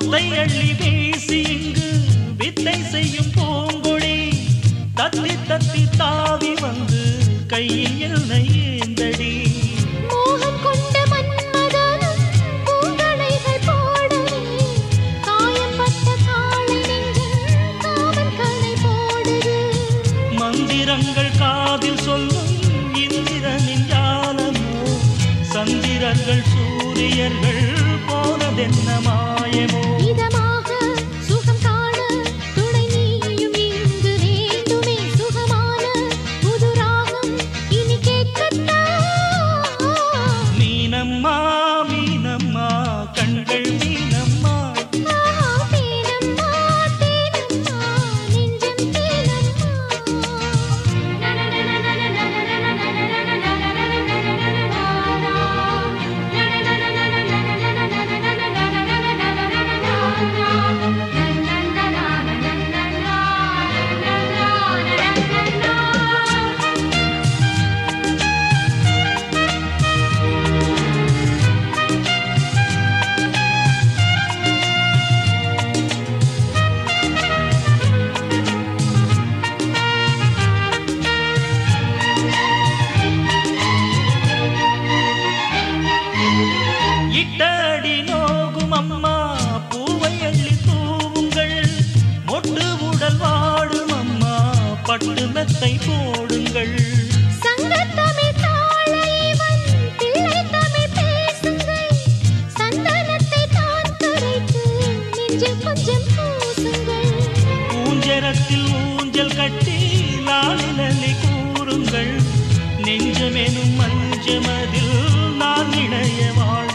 முத்தை அள்ளி வீசி இங்கு வித்தை செய்யும் பூங்கொடி தத்தி தத்தி தாவி வந்து கையில் என்னை ஏந்தடி மோகம் கொண்ட மன்மதனும் பூங்களைகள் போடவே காயப்பட்ட காளை நெஞ்சில் காவல் கலை போடுது மந்திரங்கள் காதில் சொல்லும் இந்திரனின் ஜாலமோ சந்திரர்கள் சூரியர்கள் போனதென்ன மாயமோ இதமாக சுகம் காண துணை நீயும் இங்கு வேண்டுமே சுகமான புது ராகம் இனி கேட்கத்தான் மீனம்மா மீனம்மா கண்கள் மீனம்மா ஆஹா தேனம்மா தேனம்மா நெஞ்சம் தேனம்மா இட்டடி நோகும் அம்மா பூவை அள்ளி தூவுங்கள் மொட்டு உடல் வாடும் அம்மா பட்டு மெத்தை போடுங்கள் சங்கத்தமிழ் தாளைவன் பிள்ளை தமிழ் பேசுங்கள் சந்தனத்தை தான் கரைத்து நெஞ்சில் கொஞ்சம் பூசுங்கள் ஊஞ்சரத்தில் ஊஞ்சல் கட்டி லாலிலி கூறுங்கள் நெஞ்சமெனும் மஞ்சமதில் நான் இணைய வாழ